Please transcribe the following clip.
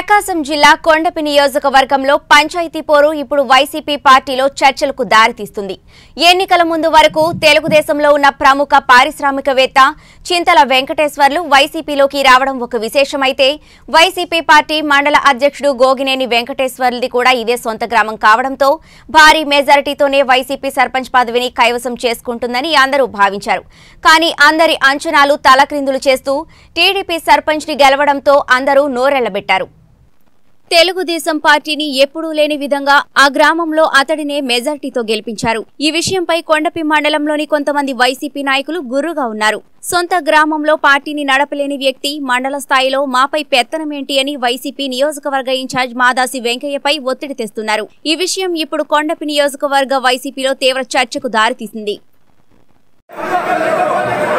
ప్రకాశం జిల్లా కొండపి నియోజకవర్గంలో పంచాయతీ పోరు ఇప్పుడు వైసీపీ పార్టీలో చర్చలకు దారితీస్తుంది ఎన్నికల ముందు వరకు తెలుగుదేశంలో ఉన్న ప్రముఖ పారిశ్రామికవేత్త చింతల వెంకటేశ్వర్లు వైసీపీలోకి రావడం ఒక విశేషమైతే వైసీపీ పార్టీ మండల అధ్యక్షుడు గోగినేని వెంకటేశ్వర్లది కూడా ఇదే సొంత గ్రామం కావడంతో భారీ మెజారిటీతోనే వైసీపీ సర్పంచ్ పదవిని కైవసం చేసుకుంటుందని అందరూ భావించారు కానీ అందరి అంచనాలు తలక్రిందులు చేస్తూ టీడీపీ సర్పంచ్ ని గెలవడంతో అందరూ నోరెళ్లబెట్టారు తెలుగుదేశం పార్టీని ఎప్పుడూ లేని విధంగా ఆ గ్రామంలో అతడినే మెజార్టీతో గెలిపించారు ఈ విషయంపై కొండపి మండలంలోని కొంతమంది వైసీపీ నాయకులు గుర్రుగా ఉన్నారు సొంత గ్రామంలో పార్టీని నడపలేని వ్యక్తి మండల స్థాయిలో మాపై పెత్తనమేంటి అని వైసీపీ నియోజకవర్గ ఇన్ఛార్జ్ మాదాసి వెంకయ్యపై ఒత్తిడి తెస్తున్నారు ఈ విషయం ఇప్పుడు కొండపి నియోజకవర్గ వైసీపీలో తీవ్ర చర్చకు దారితీసింది